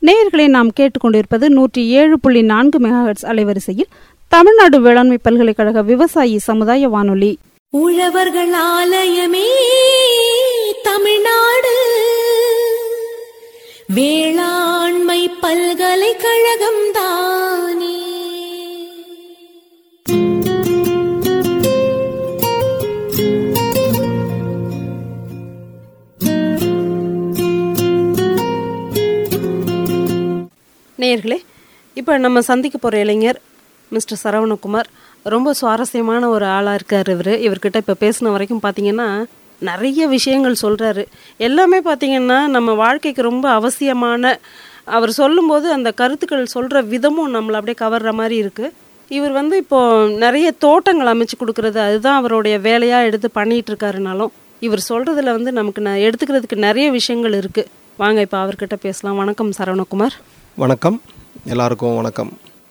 நேயர்களை நாம் கேட்டுக்கொண்டிருப்பது நூற்றி ஏழு புள்ளி நான்கு மெகாஹெட்ஸ் அலைவரிசையில் தமிழ்நாடு வேளாண்மை பல்கலைக்கழக விவசாயி சமுதாய வானொலி உழவர்கள் ஆலயமே தமிழ்நாடு வேளாண்மை பல்கலைக்கழகம் தானே நேயர்களே இப்போ நம்ம சந்திக்க போகிற இளைஞர் மிஸ்டர் சரவணகுமார் ரொம்ப சுவாரஸ்யமான ஒரு ஆளாக இருக்கார் இவர் இவர்கிட்ட இப்போ பேசின வரைக்கும் பார்த்தீங்கன்னா நிறைய விஷயங்கள் சொல்கிறாரு எல்லாமே பார்த்தீங்கன்னா நம்ம வாழ்க்கைக்கு ரொம்ப அவசியமான அவர் சொல்லும்போது அந்த கருத்துக்கள் சொல்கிற விதமும் நம்மளை அப்படியே கவர்ற மாதிரி இருக்குது இவர் வந்து இப்போ நிறைய தோட்டங்கள் அமைச்சு கொடுக்கறது அதுதான் அவருடைய வேலையாக எடுத்து பண்ணிட்டு இருக்காருனாலும் இவர் சொல்கிறதுல வந்து நமக்கு ந எடுத்துக்கிறதுக்கு நிறைய விஷயங்கள் இருக்குது வாங்க இப்போ அவர்கிட்ட பேசலாம் வணக்கம் சரவணகுமார் வணக்கம் எல்லாருக்கும் வணக்கம்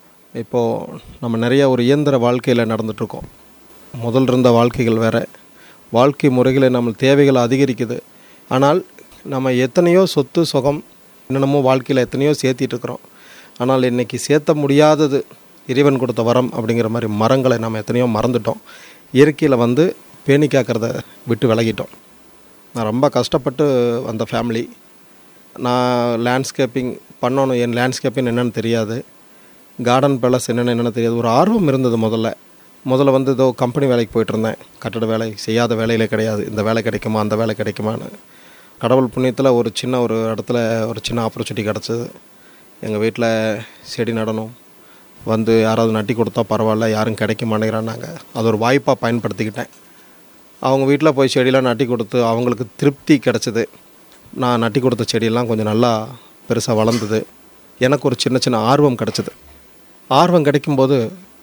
இப்போது நம்ம நிறைய ஒரு இயந்திர வாழ்க்கையில் நடந்துகிட்ருக்கோம் முதல் இருந்த வாழ்க்கைகள் வேறு வாழ்க்கை முறைகளை நம்ம தேவைகள் அதிகரிக்குது ஆனால் நம்ம எத்தனையோ சொத்து சுகம் என்னென்னமோ வாழ்க்கையில் எத்தனையோ சேர்த்திட்டு இருக்கிறோம் ஆனால் இன்றைக்கி சேர்த்த முடியாதது இறைவன் கொடுத்த வரம் அப்படிங்கிற மாதிரி மரங்களை நம்ம எத்தனையோ மறந்துட்டோம் இயற்கையில் வந்து பேணி காக்கிறத விட்டு விலகிட்டோம் நான் ரொம்ப கஷ்டப்பட்டு வந்த ஃபேமிலி நான் லேண்ட்ஸ்கேப்பிங் பண்ணணும் என் லேண்ட்ஸ்கேப்பிங் என்னென்னு தெரியாது கார்டன் பேலஸ் என்னென்னு என்னென்னு தெரியாது ஒரு ஆர்வம் இருந்தது முதல்ல முதல்ல வந்து ஏதோ கம்பெனி வேலைக்கு போயிட்டு இருந்தேன் கட்டட வேலை செய்யாத வேலையிலே கிடையாது இந்த வேலை கிடைக்குமா அந்த வேலை கிடைக்குமான்னு கடவுள் புண்ணியத்தில் ஒரு சின்ன ஒரு இடத்துல ஒரு சின்ன ஆப்பர்ச்சுனிட்டி கிடச்சிது எங்கள் வீட்டில் செடி நடணும் வந்து யாராவது நட்டி கொடுத்தா பரவாயில்ல யாரும் கிடைக்க மாட்டேங்கிறான்னாங்க அது ஒரு வாய்ப்பாக பயன்படுத்திக்கிட்டேன் அவங்க வீட்டில் போய் செடியெல்லாம் நட்டி கொடுத்து அவங்களுக்கு திருப்தி கிடச்சிது நான் நட்டி கொடுத்த செடியெல்லாம் கொஞ்சம் நல்லா பெருசாக வளர்ந்தது எனக்கு ஒரு சின்ன சின்ன ஆர்வம் கிடச்சிது ஆர்வம் கிடைக்கும்போது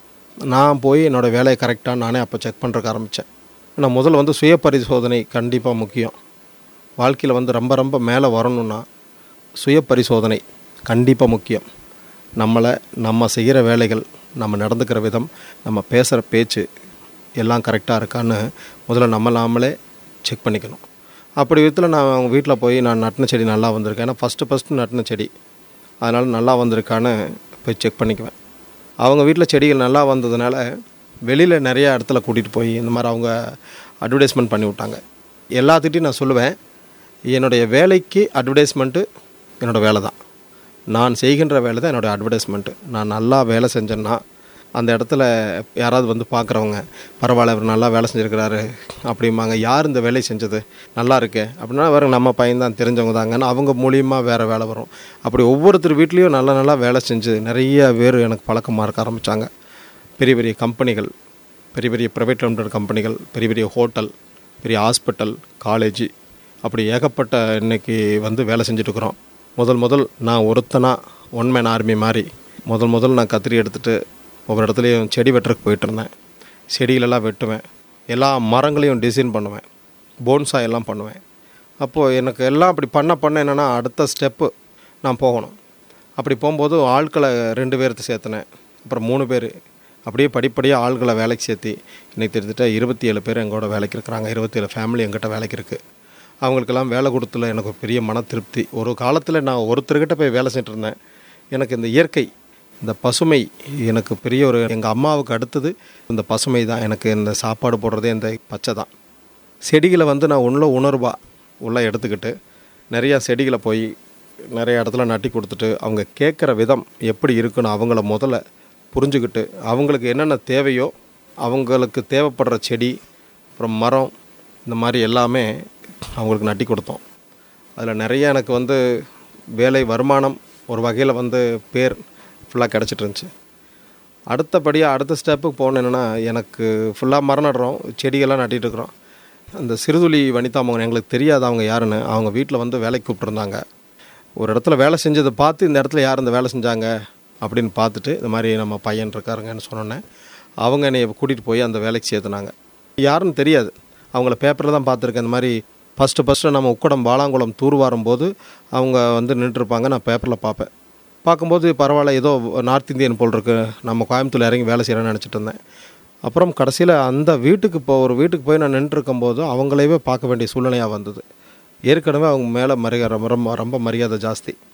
நான் போய் என்னோடய வேலையை கரெக்டாக நானே அப்போ செக் பண்ணுறக்கு ஆரம்பித்தேன் நான் முதல்ல வந்து சுய பரிசோதனை கண்டிப்பாக முக்கியம் வாழ்க்கையில் வந்து ரொம்ப ரொம்ப மேலே வரணும்னா சுய பரிசோதனை கண்டிப்பாக முக்கியம் நம்மளை நம்ம செய்கிற வேலைகள் நம்ம நடந்துக்கிற விதம் நம்ம பேசுகிற பேச்சு எல்லாம் கரெக்டாக இருக்கான்னு முதல்ல நம்ம நாமளே செக் பண்ணிக்கணும் அப்படி விதத்தில் நான் அவங்க வீட்டில் போய் நான் நட்டின செடி நல்லா வந்திருக்கேன் ஏன்னா ஃபஸ்ட்டு ஃபஸ்ட்டு நட்டின செடி அதனால் நல்லா வந்திருக்கான்னு போய் செக் பண்ணிக்குவேன் அவங்க வீட்டில் செடிகள் நல்லா வந்ததுனால வெளியில் நிறைய இடத்துல கூட்டிகிட்டு போய் இந்த மாதிரி அவங்க அட்வர்டைஸ்மெண்ட் பண்ணி விட்டாங்க எல்லாத்துட்டையும் நான் சொல்லுவேன் என்னுடைய வேலைக்கு அட்வர்டைஸ்மெண்ட்டு என்னோடய வேலை தான் நான் செய்கின்ற வேலை தான் என்னோடய அட்வர்டைஸ்மெண்ட்டு நான் நல்லா வேலை செஞ்சேன்னா அந்த இடத்துல யாராவது வந்து பார்க்குறவங்க பரவாயில்ல இவர் நல்லா வேலை செஞ்சுருக்கிறாரு அப்படிம்பாங்க யார் இந்த வேலை செஞ்சது நல்லா இருக்கே அப்படின்னா வேறு நம்ம பையன் தான் தெரிஞ்சவங்க தாங்கன்னு அவங்க மூலியமாக வேறு வேலை வரும் அப்படி ஒவ்வொருத்தர் வீட்லேயும் நல்லா நல்லா வேலை செஞ்சு நிறைய பேர் எனக்கு பழக்கமாக இருக்க ஆரம்பித்தாங்க பெரிய பெரிய கம்பெனிகள் பெரிய பெரிய ப்ரைவேட் லிமிடெட் கம்பெனிகள் பெரிய பெரிய ஹோட்டல் பெரிய ஹாஸ்பிட்டல் காலேஜ் அப்படி ஏகப்பட்ட இன்னைக்கு வந்து வேலை செஞ்சுட்ருக்குறோம் முதல் முதல் நான் ஒருத்தனா ஒன் மேன் ஆர்மி மாதிரி முதல் முதல் நான் கத்திரி எடுத்துகிட்டு ஒவ்வொரு இடத்துலையும் செடி வெட்டுறதுக்கு போயிட்டு இருந்தேன் செடிகளெல்லாம் வெட்டுவேன் எல்லா மரங்களையும் டிசைன் பண்ணுவேன் போன்ஸா எல்லாம் பண்ணுவேன் அப்போது எனக்கு எல்லாம் அப்படி பண்ண பண்ண என்னென்னா அடுத்த ஸ்டெப்பு நான் போகணும் அப்படி போகும்போது ஆட்களை ரெண்டு பேர்த்து சேர்த்துனேன் அப்புறம் மூணு பேர் அப்படியே படிப்படியாக ஆள்களை வேலைக்கு சேர்த்தி இன்றைக்கி கிட்டத்தட்ட இருபத்தி ஏழு பேர் எங்களோட வேலைக்கு இருக்கிறாங்க இருபத்தி ஏழு ஃபேமிலி எங்கிட்ட வேலைக்கு இருக்குது அவங்களுக்கெல்லாம் வேலை கொடுத்துல எனக்கு ஒரு பெரிய மன திருப்தி ஒரு காலத்தில் நான் ஒருத்தர்கிட்ட போய் வேலை செஞ்சுட்டு இருந்தேன் எனக்கு இந்த இயற்கை இந்த பசுமை எனக்கு பெரிய ஒரு எங்கள் அம்மாவுக்கு அடுத்தது இந்த பசுமை தான் எனக்கு இந்த சாப்பாடு போடுறதே இந்த பச்சை தான் செடிகளை வந்து நான் உள்ள உணர்வாக உள்ளே எடுத்துக்கிட்டு நிறையா செடிகளை போய் நிறைய இடத்துல நட்டி கொடுத்துட்டு அவங்க கேட்குற விதம் எப்படி இருக்குன்னு அவங்கள முதல்ல புரிஞ்சுக்கிட்டு அவங்களுக்கு என்னென்ன தேவையோ அவங்களுக்கு தேவைப்படுற செடி அப்புறம் மரம் இந்த மாதிரி எல்லாமே அவங்களுக்கு நட்டி கொடுத்தோம் அதில் நிறைய எனக்கு வந்து வேலை வருமானம் ஒரு வகையில் வந்து பேர் ஃபுல்லாக கிடச்சிட்டு இருந்துச்சு அடுத்தபடியாக அடுத்த ஸ்டெப்புக்கு போகணும் என்னென்னா எனக்கு ஃபுல்லாக மரம் நடுறோம் செடியெல்லாம் நட்டிட்டு இருக்கிறோம் அந்த சிறுதுளி வனிதா மோகன் எங்களுக்கு தெரியாது அவங்க யாருன்னு அவங்க வீட்டில் வந்து வேலைக்கு கூப்பிட்ருந்தாங்க ஒரு இடத்துல வேலை செஞ்சதை பார்த்து இந்த இடத்துல யார் இந்த வேலை செஞ்சாங்க அப்படின்னு பார்த்துட்டு இந்த மாதிரி நம்ம பையன் இருக்காருங்கன்னு சொன்னோன்னே அவங்க என்னை கூட்டிகிட்டு போய் அந்த வேலைக்கு சேர்த்துனாங்க யாருன்னு தெரியாது அவங்கள பேப்பரில் தான் பார்த்துருக்கேன் இந்த மாதிரி ஃபஸ்ட்டு ஃபஸ்ட்டு நம்ம உக்கடம் பாலாங்குளம் தூர்வாரும் போது அவங்க வந்து நின்றுருப்பாங்க நான் பேப்பரில் பார்ப்பேன் பார்க்கும்போது பரவாயில்ல ஏதோ நார்த் இந்தியன் போல் இருக்கு நம்ம கோயம்புத்தூர் இறங்கி வேலை செய்கிறேன்னு நினச்சிட்டு இருந்தேன் அப்புறம் கடைசியில் அந்த வீட்டுக்கு இப்போ ஒரு வீட்டுக்கு போய் நான் நின்றுருக்கும் போது அவங்களையவே பார்க்க வேண்டிய சூழ்நிலையாக வந்தது ஏற்கனவே அவங்க மேலே மரியாதை ரொம்ப ரொம்ப மரியாதை ஜாஸ்தி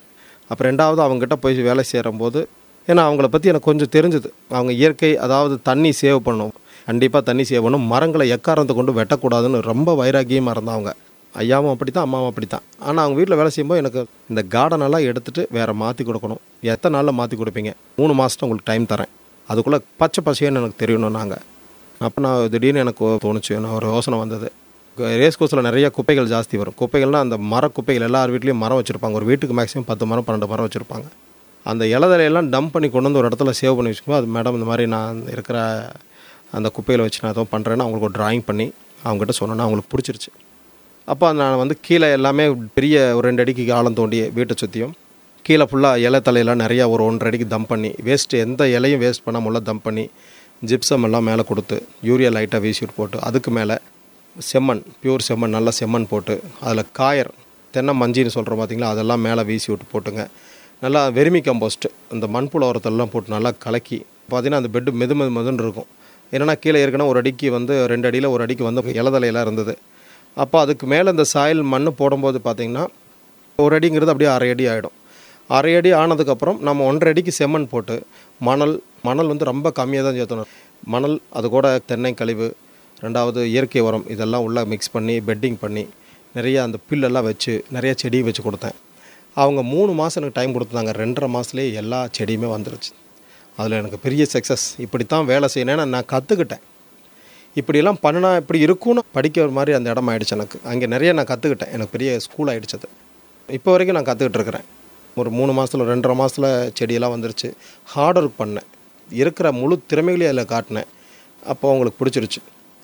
அப்போ ரெண்டாவது அவங்ககிட்ட போய் வேலை செய்கிறம்போது ஏன்னா அவங்கள பற்றி எனக்கு கொஞ்சம் தெரிஞ்சுது அவங்க இயற்கை அதாவது தண்ணி சேவ் பண்ணணும் கண்டிப்பாக தண்ணி சேவ் பண்ணணும் மரங்களை எக்காரத்தை கொண்டு வெட்டக்கூடாதுன்னு ரொம்ப வைராக்கியமாக இருந்தாங்க ஐயாவும் அப்படி தான் அம்மாவும் அப்படி தான் ஆனால் அவங்க வீட்டில் வேலை செய்யும்போது எனக்கு இந்த கார்டனெல்லாம் எடுத்துகிட்டு வேறு மாற்றி கொடுக்கணும் எத்தனை நாளில் மாற்றி கொடுப்பீங்க மூணு மாதம் உங்களுக்கு டைம் தரேன் அதுக்குள்ளே பச்சை பசையன்னு எனக்கு தெரியணும் நாங்கள் அப்போ நான் திடீர்னு எனக்கு தோணுச்சு நான் ஒரு யோசனை வந்தது ரேஸ் கோர்ஸில் நிறைய குப்பைகள் ஜாஸ்தி வரும் குப்பைகள்னால் அந்த மர குப்பைகள் எல்லார் வீட்லேயும் மரம் வச்சுருப்பாங்க ஒரு வீட்டுக்கு மேக்ஸிமம் பத்து மரம் பன்னெண்டு மரம் வச்சுருப்பாங்க அந்த இலதலையெல்லாம் டம்ப் பண்ணி கொண்டு வந்து ஒரு இடத்துல சேவ் பண்ணி வச்சுக்கும்போது அது மேடம் இந்த மாதிரி நான் இருக்கிற அந்த குப்பையில் வச்சு நான் ஏதோ பண்ணுறேன்னு அவங்களுக்கு ஒரு டிராயிங் பண்ணி அவங்ககிட்ட சொன்னேன்னா அவங்களுக்கு பிடிச்சிருச்சு அப்போ நான் வந்து கீழே எல்லாமே பெரிய ஒரு ரெண்டு அடிக்கு ஆழம் தோண்டி வீட்டை சுற்றியும் கீழே ஃபுல்லாக இலை தலையெல்லாம் நிறையா ஒரு ஒன்றரை அடிக்கு தம் பண்ணி வேஸ்ட்டு எந்த இலையும் வேஸ்ட் பண்ணாமல் உள்ள தம் பண்ணி ஜிப்சம் எல்லாம் மேலே கொடுத்து யூரியா லைட்டாக வீசி விட்டு போட்டு அதுக்கு மேலே செம்மண் பியூர் செம்மண் நல்லா செம்மண் போட்டு அதில் காயர் தென்னை மஞ்சின்னு சொல்கிறோம் பார்த்தீங்களா அதெல்லாம் மேலே வீசி விட்டு போட்டுங்க நல்லா வெறுமி கம்போஸ்ட்டு இந்த மண்புழு உரத்தெல்லாம் போட்டு நல்லா கலக்கி பார்த்தீங்கன்னா அந்த பெட்டு மெது மெது மெதுன்னு இருக்கும் என்னென்னா கீழே ஏற்கனவே ஒரு அடிக்கு வந்து ரெண்டு அடியில் ஒரு அடிக்கு வந்து இலதலையெல்லாம் இருந்தது அப்போ அதுக்கு மேலே இந்த சாயில் மண் போடும்போது பார்த்தீங்கன்னா ஒரு அடிங்கிறது அப்படியே அரை அடி ஆகிடும் அரை அடி ஆனதுக்கப்புறம் நம்ம ஒன்றரை அடிக்கு செம்மண் போட்டு மணல் மணல் வந்து ரொம்ப கம்மியாக தான் சேர்த்தணும் மணல் அது கூட தென்னை கழிவு ரெண்டாவது இயற்கை உரம் இதெல்லாம் உள்ளே மிக்ஸ் பண்ணி பெட்டிங் பண்ணி நிறைய அந்த பில்லெல்லாம் வச்சு நிறைய செடி வச்சு கொடுத்தேன் அவங்க மூணு மாதம் எனக்கு டைம் கொடுத்தாங்க ரெண்டரை மாதத்துலேயே எல்லா செடியுமே வந்துருச்சு அதில் எனக்கு பெரிய சக்ஸஸ் இப்படி தான் வேலை செய்யணும்னு நான் கற்றுக்கிட்டேன் இப்படியெல்லாம் பண்ணினா இப்படி இருக்கும்னு படிக்கிற மாதிரி அந்த இடம் ஆயிடுச்சு எனக்கு அங்கே நிறைய நான் கற்றுக்கிட்டேன் எனக்கு பெரிய ஸ்கூல் ஆகிடுச்சு அது இப்போ வரைக்கும் நான் கற்றுக்கிட்டு இருக்கிறேன் ஒரு மூணு மாதத்தில் ரெண்டரை மாதத்தில் செடியெல்லாம் வந்துருச்சு ஹார்ட் ஒர்க் பண்ணேன் இருக்கிற முழு திறமைகளையும் அதில் காட்டினேன் அப்போ அவங்களுக்கு பிடிச்சிருச்சு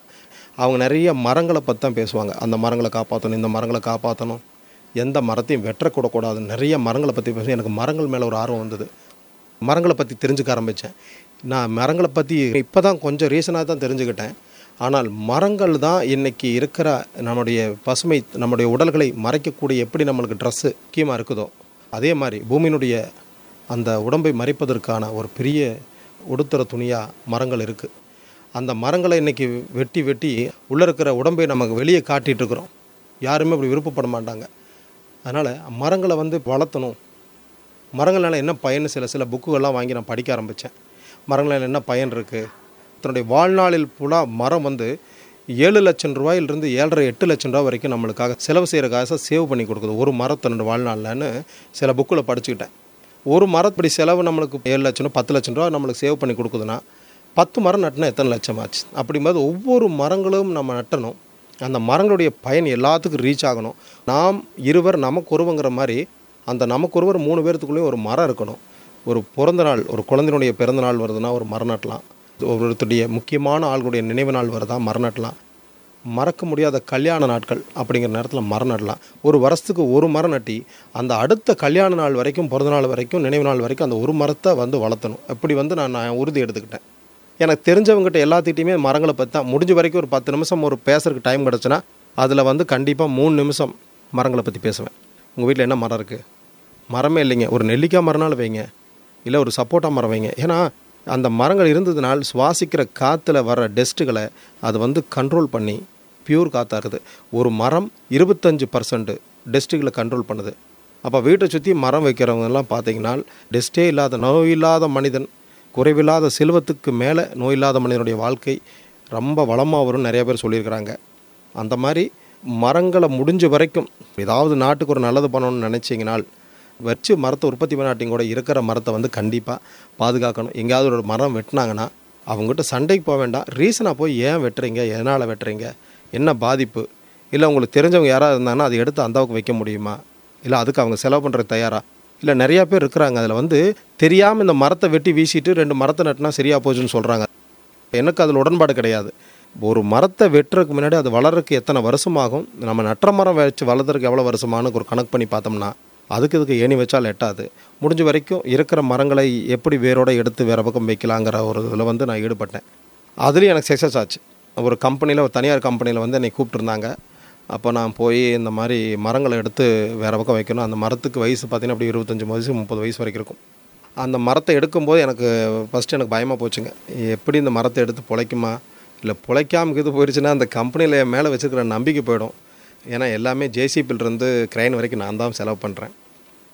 அவங்க நிறைய மரங்களை பற்றி தான் பேசுவாங்க அந்த மரங்களை காப்பாற்றணும் இந்த மரங்களை காப்பாற்றணும் எந்த மரத்தையும் வெட்டக்கூடக்கூடாது நிறைய மரங்களை பற்றி பேச எனக்கு மரங்கள் மேலே ஒரு ஆர்வம் வந்தது மரங்களை பற்றி தெரிஞ்சுக்க ஆரம்பித்தேன் நான் மரங்களை பற்றி இப்போ தான் கொஞ்சம் ரீசனாக தான் தெரிஞ்சுக்கிட்டேன் ஆனால் மரங்கள் தான் இன்றைக்கி இருக்கிற நம்முடைய பசுமை நம்முடைய உடல்களை மறைக்கக்கூடிய எப்படி நம்மளுக்கு ட்ரெஸ்ஸு முக்கியமாக இருக்குதோ அதே மாதிரி பூமியினுடைய அந்த உடம்பை மறைப்பதற்கான ஒரு பெரிய உடுத்துற துணியாக மரங்கள் இருக்குது அந்த மரங்களை இன்றைக்கி வெட்டி வெட்டி உள்ளே இருக்கிற உடம்பை நமக்கு வெளியே காட்டிகிட்டு இருக்கிறோம் யாருமே அப்படி விருப்பப்பட மாட்டாங்க அதனால் மரங்களை வந்து வளர்த்தணும் மரங்களால் என்ன பயன் சில சில புக்குகள்லாம் வாங்கி நான் படிக்க ஆரம்பித்தேன் மரங்களால் என்ன பயன் இருக்குது தன்னுடைய வாழ்நாளில் ஃபுல்லாக மரம் வந்து ஏழு லட்சம் ரூபாயிலிருந்து ஏழரை எட்டு லட்சம் ரூபா வரைக்கும் நம்மளுக்காக செலவு செய்கிற காசை சேவ் பண்ணி கொடுக்குது ஒரு மரம் தன்னோட வாழ்நாளில்னு சில புக்கில் படிச்சுக்கிட்டேன் ஒரு மரப்படி செலவு நம்மளுக்கு ஏழு லட்சம் பத்து லட்சம் ரூபா நம்மளுக்கு சேவ் பண்ணி கொடுக்குதுன்னா பத்து மரம் நட்டினா எத்தனை லட்சம் ஆச்சு அப்படிங்கும்போது ஒவ்வொரு மரங்களும் நம்ம நட்டணும் அந்த மரங்களுடைய பயன் எல்லாத்துக்கும் ரீச் ஆகணும் நாம் இருவர் நமக்கு ஒருவங்கிற மாதிரி அந்த நமக்கு ஒருவர் மூணு பேர்த்துக்குள்ளேயும் ஒரு மரம் இருக்கணும் ஒரு பிறந்த நாள் ஒரு குழந்தையினுடைய பிறந்த நாள் வருதுன்னா ஒரு மரம் நட்டலாம் ஒருத்தருடைய முக்கியமான ஆளுடைய நினைவு நாள் வருதா மரம் நட்டலாம் மறக்க முடியாத கல்யாண நாட்கள் அப்படிங்கிற நேரத்தில் மரம் நடலாம் ஒரு வருஷத்துக்கு ஒரு மரம் நட்டி அந்த அடுத்த கல்யாண நாள் வரைக்கும் பிறந்த நாள் வரைக்கும் நினைவு நாள் வரைக்கும் அந்த ஒரு மரத்தை வந்து வளர்த்தணும் அப்படி வந்து நான் நான் உறுதி எடுத்துக்கிட்டேன் எனக்கு தெரிஞ்சவங்ககிட்ட எல்லாத்திட்டையுமே மரங்களை பற்றி தான் முடிஞ்ச வரைக்கும் ஒரு பத்து நிமிஷம் ஒரு பேசுறதுக்கு டைம் கிடச்சுன்னா அதில் வந்து கண்டிப்பாக மூணு நிமிஷம் மரங்களை பற்றி பேசுவேன் உங்கள் வீட்டில் என்ன மரம் இருக்குது மரமே இல்லைங்க ஒரு நெல்லிக்காய் மரம்னாலும் வைங்க இல்லை ஒரு சப்போட்டா மரம் வைங்க ஏன்னா அந்த மரங்கள் இருந்ததுனால் சுவாசிக்கிற காற்றுல வர டெஸ்ட்டுகளை அது வந்து கண்ட்ரோல் பண்ணி பியூர் காற்றா இருக்குது ஒரு மரம் இருபத்தஞ்சு பர்சன்ட் டெஸ்ட்டுகளை கண்ட்ரோல் பண்ணுது அப்போ வீட்டை சுற்றி மரம் வைக்கிறவங்கெல்லாம் பார்த்தீங்கன்னா டெஸ்ட்டே இல்லாத நோய் இல்லாத மனிதன் குறைவில்லாத செல்வத்துக்கு மேலே நோய் இல்லாத மனிதனுடைய வாழ்க்கை ரொம்ப வளமாக வரும்னு நிறைய பேர் சொல்லியிருக்கிறாங்க அந்த மாதிரி மரங்களை முடிஞ்ச வரைக்கும் ஏதாவது நாட்டுக்கு ஒரு நல்லது பண்ணணும்னு நினச்சிங்கனால் வச்சு மரத்தை உற்பத்தி பண்ணாட்டிங்க கூட இருக்கிற மரத்தை வந்து கண்டிப்பாக பாதுகாக்கணும் எங்கேயாவது ஒரு மரம் வெட்டினாங்கன்னா அவங்ககிட்ட சண்டைக்கு போக வேண்டாம் ரீசனாக போய் ஏன் வெட்டுறீங்க எதனால் வெட்டுறீங்க என்ன பாதிப்பு இல்லை உங்களுக்கு தெரிஞ்சவங்க யாராவது இருந்தாங்கன்னா அதை எடுத்து அந்தாவுக்கு வைக்க முடியுமா இல்லை அதுக்கு அவங்க செலவு பண்ணுறது தயாரா இல்லை நிறையா பேர் இருக்கிறாங்க அதில் வந்து தெரியாமல் இந்த மரத்தை வெட்டி வீசிட்டு ரெண்டு மரத்தை நட்டினா சரியாக போச்சுன்னு சொல்கிறாங்க எனக்கு அதில் உடன்பாடு கிடையாது ஒரு மரத்தை வெட்டுறதுக்கு முன்னாடி அது வளர்றதுக்கு எத்தனை வருஷமாகும் நம்ம நட்டுற மரம் வச்சு வளர்றதுக்கு எவ்வளோ வருஷமானு ஒரு கணக்கு பண்ணி பார்த்தோம்னா அதுக்கு இதுக்கு ஏணி வச்சால் எட்டாது முடிஞ்ச வரைக்கும் இருக்கிற மரங்களை எப்படி வேரோட எடுத்து வேறு பக்கம் வைக்கலாங்கிற ஒரு இதில் வந்து நான் ஈடுபட்டேன் அதுலேயும் எனக்கு சக்ஸஸ் ஆச்சு ஒரு கம்பெனியில் ஒரு தனியார் கம்பெனியில் வந்து என்னை கூப்பிட்டுருந்தாங்க அப்போ நான் போய் இந்த மாதிரி மரங்களை எடுத்து வேறு பக்கம் வைக்கணும் அந்த மரத்துக்கு வயசு பார்த்தீங்கன்னா அப்படி இருபத்தஞ்சி வயசு முப்பது வயசு வரைக்கும் இருக்கும் அந்த மரத்தை எடுக்கும்போது எனக்கு ஃபஸ்ட்டு எனக்கு பயமாக போச்சுங்க எப்படி இந்த மரத்தை எடுத்து பொழைக்குமா இல்லை பொழைக்காம இது போயிடுச்சுன்னா அந்த கம்பெனியில் என் மேலே வச்சுருக்கிற நம்பிக்கை போயிடும் ஏன்னா எல்லாமே ஜேசிபிலிருந்து கிரைன் வரைக்கும் நான் தான் செலவு பண்ணுறேன்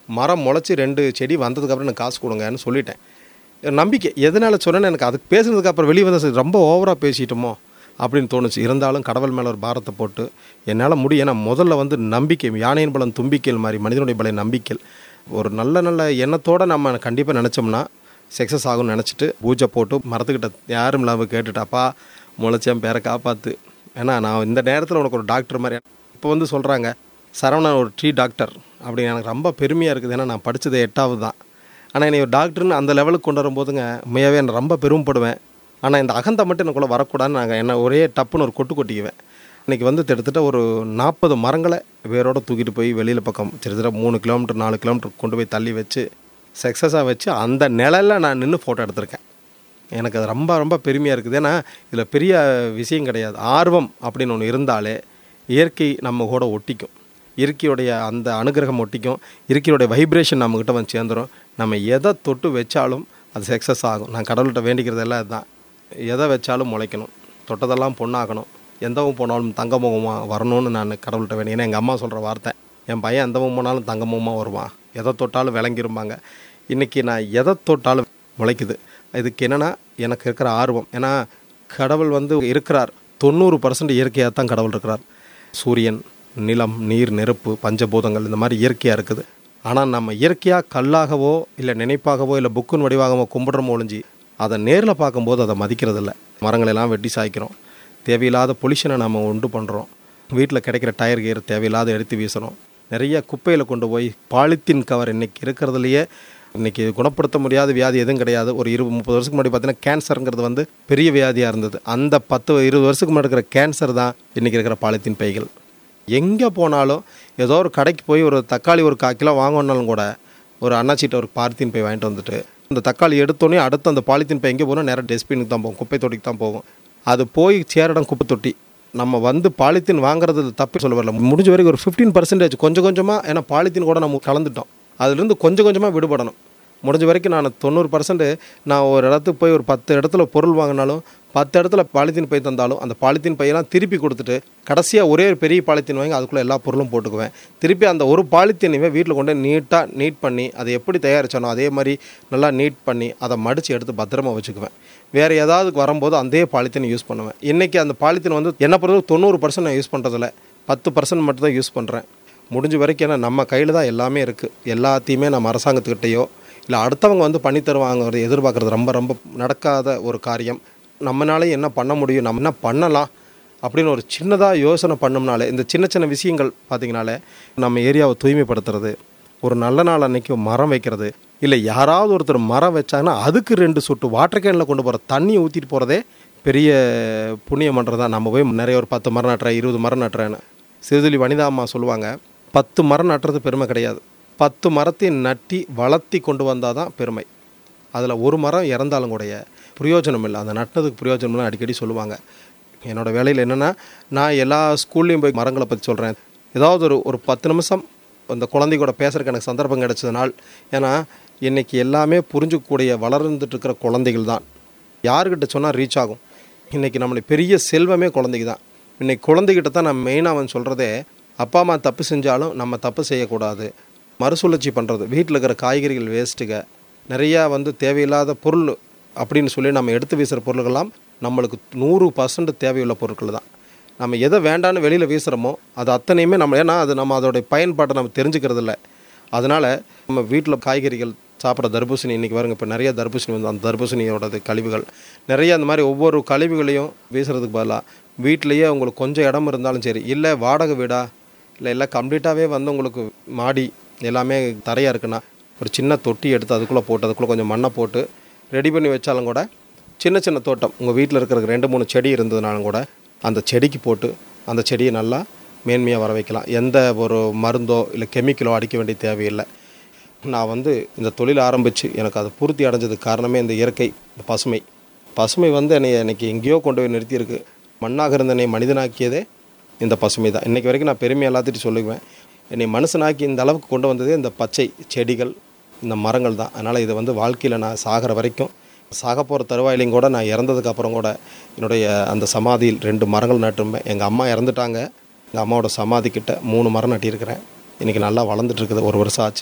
மரம் முளைச்சி ரெண்டு செடி வந்ததுக்கப்புறம் எனக்கு காசு கொடுங்கன்னு சொல்லிட்டேன் நம்பிக்கை எதனால் சொன்னேன்னு எனக்கு அதுக்கு பேசுனதுக்கு அப்புறம் வெளியே வந்த சரி, ரொம்ப ஓவராக பேசிட்டோமோ அப்படின்னு தோணுச்சு இருந்தாலும் கடவுள் மேலே ஒரு பாரத்தை போட்டு என்னால் முடியும் ஏன்னா முதல்ல வந்து நம்பிக்கை யானையின் பலம் தும்பிக்கைகள் மாதிரி மனிதனுடைய பலம் நம்பிக்கை ஒரு நல்ல நல்ல எண்ணத்தோடு நம்ம கண்டிப்பாக நினச்சோம்னா சக்ஸஸ் ஆகும்னு நினச்சிட்டு பூஜை போட்டு மரத்துக்கிட்ட யாரும் இல்லாமல் கேட்டுட்டாப்பா முளைச்சேன் பேரை காப்பாற்று ஏன்னா நான் இந்த நேரத்தில் உனக்கு ஒரு டாக்டர் மாதிரி இப்போ வந்து சொல்கிறாங்க சரவணன் ஒரு ட்ரீ டாக்டர் அப்படி எனக்கு ரொம்ப பெருமையாக இருக்குது ஏன்னா நான் படித்தது எட்டாவது தான் ஆனால் என்னை ஒரு டாக்டர்னு அந்த லெவலுக்கு கொண்டு வரும்போதுங்க உண்மையாகவே நான் ரொம்ப பெருமைப்படுவேன் ஆனால் இந்த அகந்தை மட்டும் எனக்குள்ளே வரக்கூடாதுன்னு நாங்கள் என்ன ஒரே டப்புன்னு ஒரு கொட்டு கொட்டிக்குவேன் இன்றைக்கி வந்து கிட்டத்தட்ட ஒரு நாற்பது மரங்களை வேரோட தூக்கிட்டு போய் வெளியில் பக்கம் கிட்டத்தட்ட மூணு கிலோமீட்டர் நாலு கிலோமீட்டர் கொண்டு போய் தள்ளி வச்சு சக்ஸஸாக வச்சு அந்த நிழலில் நான் நின்று ஃபோட்டோ எடுத்திருக்கேன் எனக்கு அது ரொம்ப ரொம்ப பெருமையாக இருக்குது ஏன்னா இதில் பெரிய விஷயம் கிடையாது ஆர்வம் அப்படின்னு ஒன்று இருந்தாலே இயற்கை நம்ம கூட ஒட்டிக்கும் இயற்கையுடைய அந்த அனுகிரகம் ஒட்டிக்கும் இயற்கையுடைய வைப்ரேஷன் நம்மக்கிட்ட வந்து சேர்ந்துடும் நம்ம எதை தொட்டு வச்சாலும் அது சக்ஸஸ் ஆகும் நான் கடவுள்கிட்ட வேண்டிக்கிறது எல்லாம் இதுதான் எதை வச்சாலும் முளைக்கணும் தொட்டதெல்லாம் பொண்ணாக்கணும் எந்தவும் போனாலும் தங்கமுகமாக வரணும்னு நான் கடவுள்கிட்ட வேணும் ஏன்னா எங்கள் அம்மா சொல்கிற வார்த்தை என் பையன் எந்தவும் போனாலும் தங்கமுகமாக வருவான் எதை தொட்டாலும் விளங்கிருப்பாங்க இன்றைக்கி நான் எதை தொட்டாலும் முளைக்குது இதுக்கு என்னென்னா எனக்கு இருக்கிற ஆர்வம் ஏன்னா கடவுள் வந்து இருக்கிறார் தொண்ணூறு பர்சன்ட் இயற்கையாக தான் கடவுள் இருக்கிறார் சூரியன் நிலம் நீர் நெருப்பு பஞ்சபூதங்கள் இந்த மாதிரி இயற்கையாக இருக்குது ஆனால் நம்ம இயற்கையாக கல்லாகவோ இல்லை நினைப்பாகவோ இல்லை புக்குன்னு வடிவாகவோ கும்பிடுறோமோ ஒழிஞ்சி அதை நேரில் பார்க்கும்போது அதை மதிக்கிறது இல்லை மரங்களெல்லாம் வெட்டி சாய்க்கிறோம் தேவையில்லாத பொல்யூஷனை நம்ம உண்டு பண்ணுறோம் வீட்டில் கிடைக்கிற டயர் கீர் தேவையில்லாத எடுத்து வீசுகிறோம் நிறைய குப்பையில் கொண்டு போய் பாலித்தீன் கவர் இன்னைக்கு இருக்கிறதுலையே இன்னைக்கு குணப்படுத்த முடியாத வியாதி எதுவும் கிடையாது ஒரு இருபது முப்பது வருஷத்துக்கு முன்னாடி பார்த்தீங்கன்னா கேன்சருங்கிறது வந்து பெரிய வியாதியாக இருந்தது அந்த பத்து இருபது வருஷத்துக்கு முன்னாடி இருக்கிற கேன்சர் தான் இன்றைக்கி இருக்கிற பாலித்தீன் பைகள் எங்கே போனாலும் ஏதோ ஒரு கடைக்கு போய் ஒரு தக்காளி ஒரு கால் கிலோ வாங்கணுன்னாலும் கூட ஒரு அண்ணாச்சிட்ட ஒரு பாலித்தீன் பை வாங்கிட்டு வந்துட்டு அந்த தக்காளி எடுத்தோடனே அடுத்து அந்த பாலித்தீன் பை எங்கே போகணும் நேராக டஸ்ட்பினுக்கு தான் போகும் குப்பை தொட்டிக்கு தான் போகும் அது போய் சேரிடம் குப்பை தொட்டி நம்ம வந்து பாலித்தீன் வாங்குறது தப்பு சொல்ல வரல முடிஞ்ச வரைக்கும் ஒரு ஃபிஃப்டீன் பர்சன்டேஜ் கொஞ்சம் கொஞ்சமாக ஏன்னா பாலித்தீன் கூட நம்ம கலந்துட்டோம் அதுலேருந்து கொஞ்சம் கொஞ்சமாக விடுபடணும் முடிஞ்ச வரைக்கும் நான் தொண்ணூறு பர்சன்ட் நான் ஒரு இடத்துக்கு போய் ஒரு பத்து இடத்துல பொருள் வாங்கினாலும் பத்து இடத்துல பாலித்தீன் பை தந்தாலும் அந்த பாலித்தீன் பையெல்லாம் திருப்பி கொடுத்துட்டு கடைசியாக ஒரே ஒரு பெரிய பாலித்தீன் வாங்கி அதுக்குள்ளே எல்லா பொருளும் போட்டுக்குவேன் திருப்பி அந்த ஒரு பாலித்தீனையுமே வீட்டில் கொண்டு நீட்டாக நீட் பண்ணி அதை எப்படி தயாரிச்சானோ அதே மாதிரி நல்லா நீட் பண்ணி அதை மடித்து எடுத்து பத்திரமா வச்சுக்குவேன் வேறு ஏதாவது வரும்போது அதே பாலித்தீன் யூஸ் பண்ணுவேன் இன்றைக்கி அந்த பாலித்தீன் வந்து என்ன பொறுத்தவரை தொண்ணூறு பர்சன்ட் நான் யூஸ் பண்ணுறதில்ல பத்து பர்சன்ட் மட்டும் தான் யூஸ் பண்ணுறேன் முடிஞ்ச வரைக்கும் ஏன்னா நம்ம கையில் தான் எல்லாமே இருக்குது எல்லாத்தையுமே நம்ம அரசாங்கத்துக்கிட்டேயோ இல்லை அடுத்தவங்க வந்து பண்ணி தருவாங்கிறது எதிர்பார்க்குறது ரொம்ப ரொம்ப நடக்காத ஒரு காரியம் நம்மனால என்ன பண்ண முடியும் நம்ம என்ன பண்ணலாம் அப்படின்னு ஒரு சின்னதாக யோசனை பண்ணோம்னாலே இந்த சின்ன சின்ன விஷயங்கள் பார்த்திங்கனாலே நம்ம ஏரியாவை தூய்மைப்படுத்துறது ஒரு நல்ல நாள் அன்னைக்கு மரம் வைக்கிறது இல்லை யாராவது ஒருத்தர் மரம் வச்சாங்கன்னா அதுக்கு ரெண்டு சொட்டு வாட்டர் கேனில் கொண்டு போகிற தண்ணியை ஊற்றிட்டு போகிறதே பெரிய புண்ணியம் பண்ணுறது தான் நம்ம போய் நிறைய ஒரு பத்து மரம் நட்டுறேன் இருபது மரம் நட்டுறேன்னு சிறுதுளி வனிதா அம்மா சொல்லுவாங்க பத்து மரம் நட்டுறது பெருமை கிடையாது பத்து மரத்தை நட்டி வளர்த்தி கொண்டு வந்தால் தான் பெருமை அதில் ஒரு மரம் இறந்தாலும் கூடைய பிரயோஜனம் இல்லை அந்த நட்டதுக்கு பிரயோஜனம்னு அடிக்கடி சொல்லுவாங்க என்னோடய வேலையில் என்னென்னா நான் எல்லா ஸ்கூல்லையும் போய் மரங்களை பற்றி சொல்கிறேன் ஏதாவது ஒரு ஒரு பத்து நிமிஷம் அந்த குழந்தைக்கூட பேசுகிறதுக்கு எனக்கு சந்தர்ப்பம் கிடைச்சதுனால் ஏன்னா இன்றைக்கி எல்லாமே புரிஞ்சுக்கக்கூடிய வளர்ந்துட்டு இருக்கிற குழந்தைகள் தான் யாருக்கிட்ட சொன்னால் ரீச் ஆகும் இன்றைக்கி நம்மளுடைய பெரிய செல்வமே குழந்தைக்கு தான் இன்றைக்கி குழந்தைகிட்ட தான் நான் மெயினாக அவன் சொல்கிறதே அப்பா அம்மா தப்பு செஞ்சாலும் நம்ம தப்பு செய்யக்கூடாது மறுசுழற்சி பண்ணுறது வீட்டில் இருக்கிற காய்கறிகள் வேஸ்ட்டுக நிறையா வந்து தேவையில்லாத பொருள் அப்படின்னு சொல்லி நம்ம எடுத்து வீசுகிற பொருள்கள்லாம் நம்மளுக்கு நூறு பர்சன்ட் தேவையுள்ள பொருட்கள் தான் நம்ம எதை வேண்டான்னு வெளியில் வீசுகிறோமோ அது அத்தனையுமே நம்ம ஏன்னா அது நம்ம அதோடைய பயன்பாட்டை நம்ம தெரிஞ்சுக்கிறது இல்லை அதனால் நம்ம வீட்டில் காய்கறிகள் சாப்பிட்ற தர்பூசணி இன்றைக்கி வருங்க இப்போ நிறைய தர்பூசணி வந்து அந்த தர்பூசணியோடது கழிவுகள் நிறைய அந்த மாதிரி ஒவ்வொரு கழிவுகளையும் வீசுறதுக்கு பதிலாக வீட்டிலையே உங்களுக்கு கொஞ்சம் இடம் இருந்தாலும் சரி இல்லை வாடகை வீடா இல்லை எல்லாம் கம்ப்ளீட்டாகவே வந்து உங்களுக்கு மாடி எல்லாமே தரையாக இருக்குன்னா ஒரு சின்ன தொட்டி எடுத்து அதுக்குள்ளே போட்டு அதுக்குள்ளே கொஞ்சம் மண்ணை போட்டு ரெடி பண்ணி வச்சாலும் கூட சின்ன சின்ன தோட்டம் உங்கள் வீட்டில் இருக்கிற ரெண்டு மூணு செடி இருந்ததுனாலும் கூட அந்த செடிக்கு போட்டு அந்த செடியை நல்லா மேன்மையாக வர வைக்கலாம் எந்த ஒரு மருந்தோ இல்லை கெமிக்கலோ அடிக்க வேண்டிய தேவையில்லை நான் வந்து இந்த தொழில் ஆரம்பித்து எனக்கு அது பூர்த்தி அடைஞ்சதுக்கு காரணமே இந்த இயற்கை இந்த பசுமை பசுமை வந்து என்னை இன்னைக்கு எங்கேயோ கொண்டு போய் நிறுத்தியிருக்கு மண்ணாக இருந்த என்னை மனிதனாக்கியதே இந்த பசுமை தான் இன்றைக்கி வரைக்கும் நான் பெருமை எல்லாத்திட்டும் சொல்லுவேன் என்னை மனுஷனாக்கி இந்த அளவுக்கு கொண்டு வந்ததே இந்த பச்சை செடிகள் இந்த மரங்கள் தான் அதனால் இதை வந்து வாழ்க்கையில் நான் சாகிற வரைக்கும் சாக போகிற தருவாயிலையும் கூட நான் இறந்ததுக்கு அப்புறம் கூட என்னுடைய அந்த சமாதியில் ரெண்டு மரங்கள் நட்டுருப்பேன் எங்கள் அம்மா இறந்துட்டாங்க எங்கள் அம்மாவோட சமாதி கிட்ட மூணு மரம் நட்டியிருக்கிறேன் இன்றைக்கி நல்லா வளர்ந்துட்டு இருக்குது ஒரு வருஷம் ஆச்சு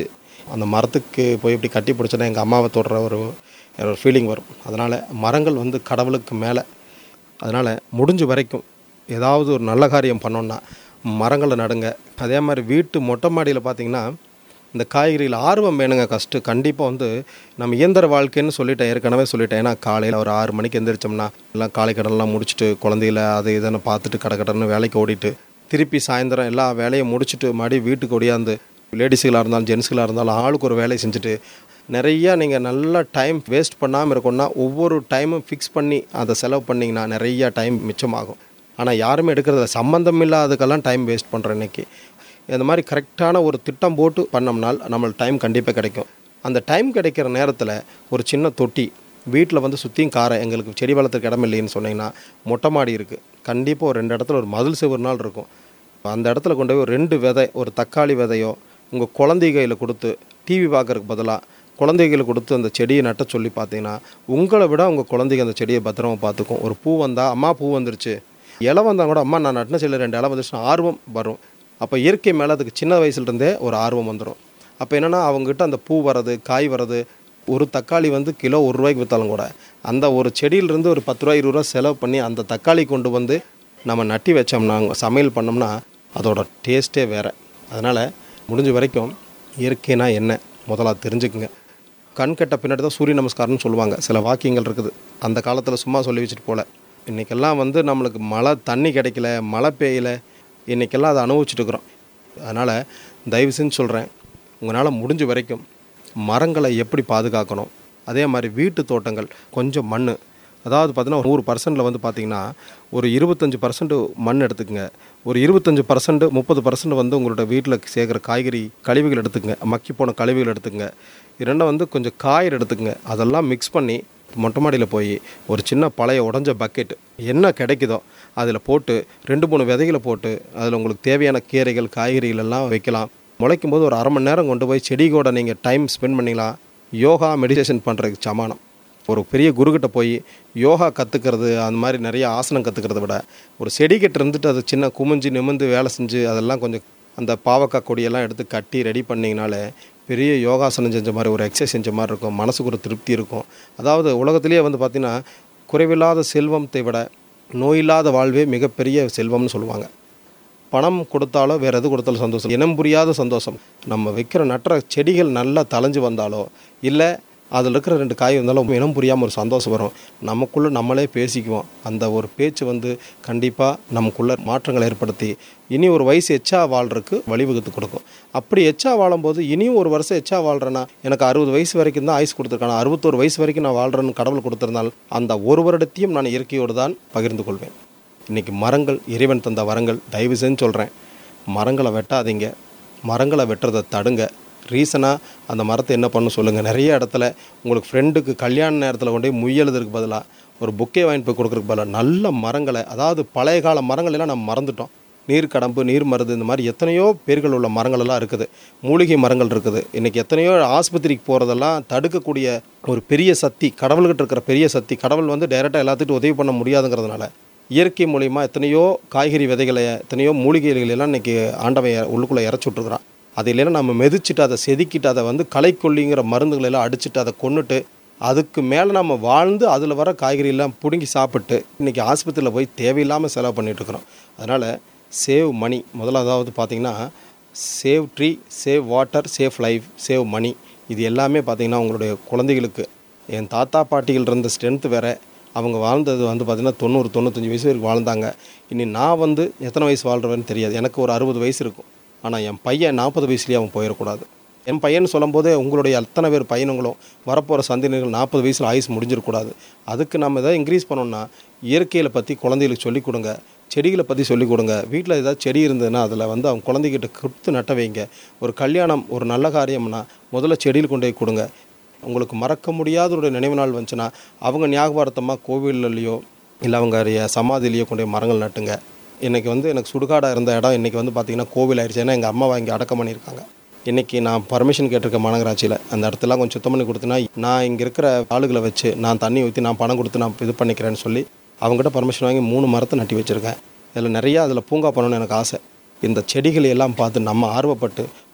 அந்த மரத்துக்கு போய் இப்படி கட்டி பிடிச்சோன்னா எங்கள் அம்மாவை தொடுற ஒரு ஒரு ஃபீலிங் வரும் அதனால் மரங்கள் வந்து கடவுளுக்கு மேலே அதனால் முடிஞ்ச வரைக்கும் ஏதாவது ஒரு நல்ல காரியம் பண்ணோன்னா மரங்களை நடுங்க அதே மாதிரி வீட்டு மொட்டை மாடியில் பார்த்தீங்கன்னா இந்த காய்கறியில் ஆர்வம் வேணுங்க கஷ்டம் கண்டிப்பாக வந்து நம்ம இயந்திர வாழ்க்கைன்னு சொல்லிட்டேன் ஏற்கனவே சொல்லிட்டேன் ஏன்னா காலையில் ஒரு ஆறு மணிக்கு எந்திரிச்சோம்னா எல்லாம் காலை கடன்லாம் முடிச்சுட்டு குழந்தையில அதை இதனை பார்த்துட்டு கடை கடன்னு வேலைக்கு ஓடிட்டு திருப்பி சாயந்தரம் எல்லா வேலையும் முடிச்சுட்டு மறுபடியும் வீட்டுக்கு ஒடியாந்து லேடிஸுகளாக இருந்தாலும் ஜென்ஸுகளாக இருந்தாலும் ஆளுக்கு ஒரு வேலையை செஞ்சுட்டு நிறையா நீங்கள் நல்லா டைம் வேஸ்ட் பண்ணாமல் இருக்கணும்னா ஒவ்வொரு டைமும் ஃபிக்ஸ் பண்ணி அதை செலவு பண்ணிங்கன்னா நிறையா டைம் மிச்சமாகும் ஆனால் யாருமே எடுக்கிறதில்ல சம்மந்தம் இல்லாததுக்கெல்லாம் டைம் வேஸ்ட் பண்ணுறோம் இன்னைக்கு இந்த மாதிரி கரெக்டான ஒரு திட்டம் போட்டு பண்ணோம்னால் நம்மளுக்கு டைம் கண்டிப்பாக கிடைக்கும் அந்த டைம் கிடைக்கிற நேரத்தில் ஒரு சின்ன தொட்டி வீட்டில் வந்து சுற்றியும் காரை எங்களுக்கு செடி வளர்த்துக்கு இடம் இல்லைன்னு சொன்னீங்கன்னா மொட்டை மாடி இருக்குது கண்டிப்பாக ஒரு ரெண்டு இடத்துல ஒரு மதில் சுவர் நாள் இருக்கும் அந்த இடத்துல கொண்டு போய் ஒரு ரெண்டு விதை ஒரு தக்காளி விதையோ உங்கள் குழந்தை கையில் கொடுத்து டிவி பார்க்கறதுக்கு பதிலாக குழந்தைகளை கொடுத்து அந்த செடியை நட்ட சொல்லி பார்த்தீங்கன்னா உங்களை விட உங்கள் குழந்தைங்க அந்த செடியை பத்திரமா பார்த்துக்கும் ஒரு பூ வந்தால் அம்மா பூ வந்துருச்சு இலை வந்தால் கூட அம்மா நான் நட்டின செடியில் ரெண்டு இலை வந்துருச்சுன்னா ஆர்வம் வரும் அப்போ இயற்கை மேலே அதுக்கு சின்ன வயசுலேருந்தே ஒரு ஆர்வம் வந்துடும் அப்போ என்னென்னா அவங்ககிட்ட அந்த பூ வர்றது காய் வர்றது ஒரு தக்காளி வந்து கிலோ ஒரு ரூபாய்க்கு விற்றாலும் கூட அந்த ஒரு செடியிலிருந்து ஒரு பத்து ரூபா இருபது ரூபா செலவு பண்ணி அந்த தக்காளி கொண்டு வந்து நம்ம நட்டி வச்சோம்னா சமையல் பண்ணோம்னா அதோட டேஸ்ட்டே வேறு அதனால் முடிஞ்ச வரைக்கும் இயற்கைனா என்ன முதல்ல அது தெரிஞ்சுக்குங்க கண் கெட்ட பின்னாடி தான் சூரிய நமஸ்காரம்னு சொல்லுவாங்க சில வாக்கியங்கள் இருக்குது அந்த காலத்தில் சும்மா சொல்லி வச்சுட்டு போல இன்றைக்கெல்லாம் வந்து நம்மளுக்கு மழை தண்ணி கிடைக்கல மழை பெய்யல இன்றைக்கெல்லாம் அதை அனுபவிச்சுட்டு இருக்கிறோம் அதனால் தயவு செஞ்சு சொல்கிறேன் உங்களால் முடிஞ்ச வரைக்கும் மரங்களை எப்படி பாதுகாக்கணும் அதே மாதிரி வீட்டு தோட்டங்கள் கொஞ்சம் மண் அதாவது பார்த்தீங்கன்னா நூறு பர்சன்டில் வந்து பார்த்தீங்கன்னா ஒரு இருபத்தஞ்சி பர்சன்ட் மண் எடுத்துக்கங்க ஒரு இருபத்தஞ்சி பர்சன்ட் முப்பது பர்சன்ட் வந்து உங்களோட வீட்டில் சேர்க்குற காய்கறி கழிவுகள் எடுத்துக்கங்க மக்கி போன கழிவுகள் எடுத்துக்கங்க இரண்டும் வந்து கொஞ்சம் காயர் எடுத்துக்கங்க அதெல்லாம் மிக்ஸ் பண்ணி மொட்டை மாடியில் போய் ஒரு சின்ன பழைய உடஞ்ச பக்கெட் என்ன கிடைக்குதோ அதில் போட்டு ரெண்டு மூணு விதைகளை போட்டு அதில் உங்களுக்கு தேவையான கீரைகள் காய்கறிகள் எல்லாம் வைக்கலாம் முளைக்கும் போது ஒரு அரை மணி நேரம் கொண்டு போய் செடி கூட நீங்கள் டைம் ஸ்பெண்ட் பண்ணிக்கலாம் யோகா மெடிடேஷன் பண்ணுறதுக்கு சமானம் ஒரு பெரிய குருக்கிட்ட போய் யோகா கற்றுக்கிறது அந்த மாதிரி நிறைய ஆசனம் கற்றுக்கிறத விட ஒரு செடிக்கிட்ட இருந்துட்டு அது சின்ன குமிஞ்சு நிமிந்து வேலை செஞ்சு அதெல்லாம் கொஞ்சம் அந்த பாவக்காய் கொடியெல்லாம் எடுத்து கட்டி ரெடி பண்ணிங்கனாலே பெரிய யோகாசனம் செஞ்ச மாதிரி ஒரு எக்ஸசைஸ் செஞ்ச மாதிரி இருக்கும் மனசுக்கு ஒரு திருப்தி இருக்கும் அதாவது உலகத்திலேயே வந்து பார்த்திங்கன்னா குறைவில்லாத செல்வத்தை விட நோயில்லாத வாழ்வே மிகப்பெரிய செல்வம்னு சொல்லுவாங்க பணம் கொடுத்தாலோ வேறு எது கொடுத்தாலும் சந்தோஷம் இனம் புரியாத சந்தோஷம் நம்ம வைக்கிற நட்டுற செடிகள் நல்லா தளைஞ்சு வந்தாலோ இல்லை அதில் இருக்கிற ரெண்டு காய் வந்தாலும் இனம் புரியாமல் ஒரு சந்தோஷம் வரும் நமக்குள்ளே நம்மளே பேசிக்குவோம் அந்த ஒரு பேச்சு வந்து கண்டிப்பாக நமக்குள்ளே மாற்றங்களை ஏற்படுத்தி இனி ஒரு வயசு எச்சா வாழ்றதுக்கு வழிவகுத்து கொடுக்கும் அப்படி எச்சா வாழும்போது இனியும் ஒரு வருஷம் எச்சா வாழ்கிறேன்னா எனக்கு அறுபது வயசு வரைக்கும் தான் ஆயுஸ் கொடுத்துருக்கான அறுபத்தோரு வயசு வரைக்கும் நான் வாழ்கிறேன்னு கடவுள் கொடுத்துருந்தால் அந்த ஒரு வருடத்தையும் நான் இயற்கையோடு தான் பகிர்ந்து கொள்வேன் இன்றைக்கி மரங்கள் இறைவன் தந்த வரங்கள் தயவு செஞ்சு சொல்கிறேன் மரங்களை வெட்டாதீங்க மரங்களை வெட்டுறதை தடுங்க ரீசனாக அந்த மரத்தை என்ன பண்ணணும் சொல்லுங்கள் நிறைய இடத்துல உங்களுக்கு ஃப்ரெண்டுக்கு கல்யாண நேரத்தில் கொண்டு போய் முயலுதற்கு பதிலாக ஒரு புக்கே வாங்கிட்டு போய் கொடுக்குறதுக்கு பதிலாக நல்ல மரங்களை அதாவது பழைய கால மரங்கள் எல்லாம் நம்ம மறந்துட்டோம் நீர் கடம்பு நீர் மருது இந்த மாதிரி எத்தனையோ பேர்கள் உள்ள மரங்கள் எல்லாம் இருக்குது மூலிகை மரங்கள் இருக்குது இன்றைக்கி எத்தனையோ ஆஸ்பத்திரிக்கு போகிறதெல்லாம் தடுக்கக்கூடிய ஒரு பெரிய சக்தி கடவுள்கிட்ட இருக்கிற பெரிய சக்தி கடவுள் வந்து டைரெக்டாக எல்லாத்துக்கும் உதவி பண்ண முடியாதுங்கிறதுனால இயற்கை மூலிமா எத்தனையோ காய்கறி விதைகளை எத்தனையோ மூலிகைகள் எல்லாம் இன்றைக்கி ஆண்டவன் உள்ளுக்குள்ளே இறச்சி விட்ருக்குறான் அது இல்லைன்னா நம்ம மெதிச்சுட்டு அதை செதுக்கிட்டு அதை வந்து களைக்கொல்லிங்கிற மருந்துகளை எல்லாம் அடிச்சுட்டு அதை கொன்னுட்டு அதுக்கு மேலே நம்ம வாழ்ந்து அதில் வர காய்கறி எல்லாம் பிடுங்கி சாப்பிட்டு இன்றைக்கி ஆஸ்பத்திரியில் போய் தேவையில்லாமல் செலவு பண்ணிட்டு இருக்கிறோம் அதனால் சேவ் மணி முதலாவது பார்த்தீங்கன்னா save tree save water save life save money இது எல்லாமே பார்த்தீங்கன்னா உங்களுடைய குழந்தைகளுக்கு என் தாத்தா பாட்டிகள் இருந்த ஸ்ட்ரென்த் வேற அவங்க வாழ்ந்தது வந்து பார்த்திங்கன்னா தொண்ணூறு தொண்ணூத்தஞ்சு வயசு வரைக்கும் வாழ்ந்தாங்க இனி நான் வந்து எத்தனை வயசு வாழ்கிறேன்னு தெரியாது எனக்கு ஒரு அறுபது வயசு இருக்கும் ஆனால் என் பையன் நாற்பது வயசுலேயே அவன் போயிடக்கூடாது என் பையன் சொல்லும்போதே உங்களுடைய அத்தனை பேர் பையனுங்களும் வரப்போகிற சந்தினர்கள் நாற்பது வயசில் ஆயுஸ் முடிஞ்சிடக்கூடாது அதுக்கு நம்ம எதாவது இன்க்ரீஸ் பண்ணோம்னா இயற்கையில் பற்றி குழந்தைகளுக்கு சொல்லிக் கொடுங்க செடிகளை பற்றி சொல்லிக் கொடுங்க வீட்டில் ஏதாவது செடி இருந்ததுன்னா அதில் வந்து அவங்க குழந்தைகிட்ட கொடுத்து நட்ட வைங்க ஒரு கல்யாணம் ஒரு நல்ல காரியம்னா முதல்ல செடியில் கொண்டு போய் கொடுங்க உங்களுக்கு மறக்க முடியாத ஒரு நினைவு நாள் வந்துச்சுன்னா அவங்க ஞாபகார்த்தமாக கோவில்லையோ இல்லை அவங்க அறிய- சமாதியிலையோ கொண்டு போய் மரங்கள் நட்டுங்க இன்றைக்கி வந்து எனக்கு சுடுகாடாக இருந்த இடம் இன்றைக்கி வந்து பார்த்திங்கன்னா கோவில் ஆயிடுச்சு ஏன்னா எங்கள் அம்மாவை இங்கே அடக்கம் பண்ணியிருக்காங்க இன்றைக்கி நான் பர்மிஷன் கேட்டிருக்கேன் மாநகராட்சியில் அந்த இடத்தெல்லாம் கொஞ்சம் சுத்தம் பண்ணி கொடுத்தனா நான் இங்கே இருக்கிற ஆளுகளை வச்சு நான் தண்ணி ஊற்றி நான் பணம் கொடுத்து நான் இது பண்ணிக்கிறேன்னு சொல்லி அவங்ககிட்ட பர்மிஷன் வாங்கி மூணு மரத்தை நட்டி வச்சுருக்கேன் இதில் நிறையா அதில் பூங்கா பண்ணணும்னு எனக்கு ஆசை இந்த செடிகளை எல்லாம் பார்த்து நம்ம ஆர்வப்பட்டு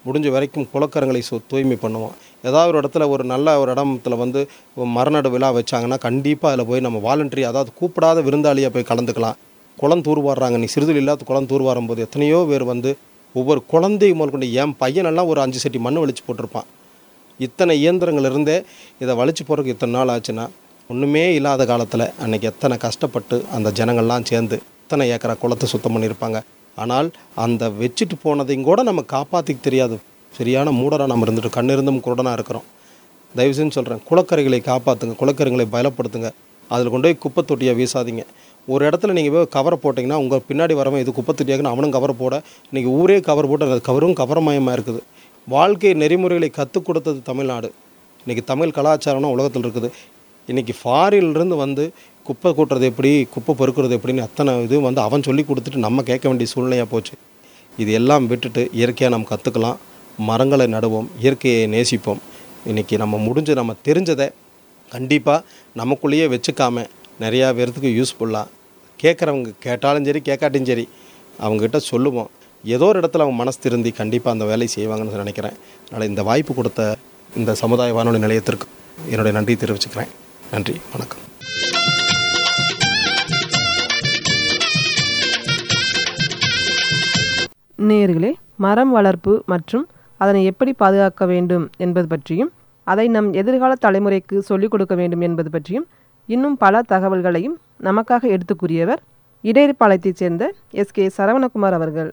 முடிஞ்ச வரைக்கும் குளக்கரங்களை சு தூய்மை பண்ணுவோம் ஏதாவது ஒரு இடத்துல ஒரு நல்ல ஒரு இடத்துல வந்து மரநடு விழா வச்சாங்கன்னா கண்டிப்பாக அதில் போய் நம்ம வாலண்டரி அதாவது கூப்பிடாத விருந்தாளியாக போய் கலந்துக்கலாம் குளம் தூர்வாடுறாங்க நீ சிறுதில் இல்லாத குளம் தூர்வாரும் போது எத்தனையோ பேர் வந்து ஒவ்வொரு குழந்தை முதல் கொண்டு என் பையனெல்லாம் ஒரு அஞ்சு சட்டி மண் வலிச்சு போட்டிருப்பான் இத்தனை இயந்திரங்கள் இருந்தே இதை வலிச்சு போகிறதுக்கு இத்தனை நாள் ஆச்சுன்னா ஒன்றுமே இல்லாத காலத்தில் அன்னைக்கு எத்தனை கஷ்டப்பட்டு அந்த ஜனங்கள்லாம் சேர்ந்து எத்தனை ஏக்கரா குளத்தை சுத்தம் பண்ணியிருப்பாங்க ஆனால் அந்த வச்சுட்டு போனதையும் கூட நம்ம காப்பாற்றிக்க தெரியாது சரியான மூடராக நம்ம இருந்துட்டு கண்ணிருந்தும் குருடனாக இருக்கிறோம் தயவு செஞ்சு சொல்கிறேன் குளக்கரைகளை காப்பாற்றுங்க குளக்கரைகளை பயலப்படுத்துங்க அதில் கொண்டு போய் குப்பை தொட்டியை வீசாதீங்க ஒரு இடத்துல நீங்கள் போய் கவரை போட்டிங்கன்னா உங்கள் பின்னாடி வரவன் இது குப்பை தொட்டியாக்குன்னு அவனும் கவர் போட இன்றைக்கி ஊரே கவர் போட்டு அந்த கவரும் கவரமயமாக இருக்குது வாழ்க்கை நெறிமுறைகளை கற்றுக் கொடுத்தது தமிழ்நாடு இன்றைக்கி தமிழ் கலாச்சாரம்னா உலகத்தில் இருக்குது இன்றைக்கி ஃபாரின்லேருந்து வந்து குப்பை கூட்டுறது எப்படி குப்பை பொறுக்கிறது எப்படின்னு அத்தனை இது வந்து அவன் சொல்லி கொடுத்துட்டு நம்ம கேட்க வேண்டிய சூழ்நிலையாக போச்சு இது எல்லாம் விட்டுட்டு இயற்கையாக நம்ம கற்றுக்கலாம் மரங்களை நடுவோம் இயற்கையை நேசிப்போம் இன்றைக்கி நம்ம முடிஞ்ச நம்ம தெரிஞ்சதை கண்டிப்பாக நமக்குள்ளேயே வச்சுக்காம நிறையா பேர்த்துக்கு யூஸ்ஃபுல்லாக கேட்குறவங்க கேட்டாலும் சரி கேட்காட்டியும் சரி அவங்ககிட்ட சொல்லுவோம் ஏதோ ஒரு இடத்துல அவங்க மனசு திருந்தி கண்டிப்பாக அந்த வேலையை செய்வாங்கன்னு நினைக்கிறேன் அதனால் இந்த வாய்ப்பு கொடுத்த இந்த சமுதாய வானொலி நிலையத்திற்கு என்னுடைய நன்றி தெரிவிச்சுக்கிறேன் நன்றி வணக்கம் நேயர்களே மரம் வளர்ப்பு மற்றும் அதனை எப்படி பாதுகாக்க வேண்டும் என்பது பற்றியும் அதை நம் எதிர்கால தலைமுறைக்கு சொல்லிக் கொடுக்க வேண்டும் என்பது பற்றியும் இன்னும் பல தகவல்களையும் நமக்காக எடுத்து கூறியவர் இடையர்பாளையத்தைச் சேர்ந்த எஸ் கே சரவணகுமார் அவர்கள்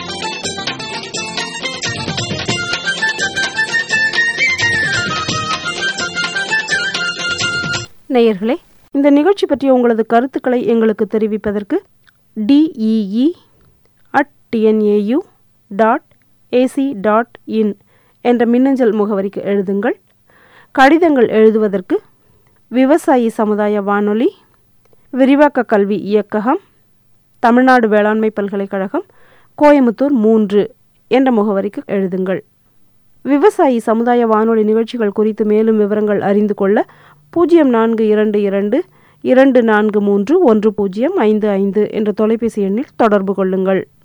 நேயர்களே இந்த நிகழ்ச்சி பற்றிய உங்களது கருத்துக்களை எங்களுக்கு தெரிவிப்பதற்கு T E E at T N A U dot A C dot in என்ற மின்னஞ்சல் முகவரிக்கு எழுதுங்கள் கடிதங்கள் எழுதுவதற்கு விவசாயி சமுதாய வானொலி விரிவாக்க கல்வி இயக்ககம் தமிழ்நாடு வேளாண்மை பல்கலைக்கழகம் கோயமுத்தூர் மூன்று என்ற முகவரிக்கு எழுதுங்கள் விவசாயி சமுதாய வானொலி நிகழ்ச்சிகள் குறித்து மேலும் விவரங்கள் அறிந்து கொள்ள பூஜ்ஜியம் நான்கு இரண்டு இரண்டு இரண்டு நான்கு மூன்று ஒன்று பூஜ்ஜியம் ஐந்து ஐந்து என்ற தொலைபேசி எண்ணில் தொடர்பு கொள்ளுங்கள்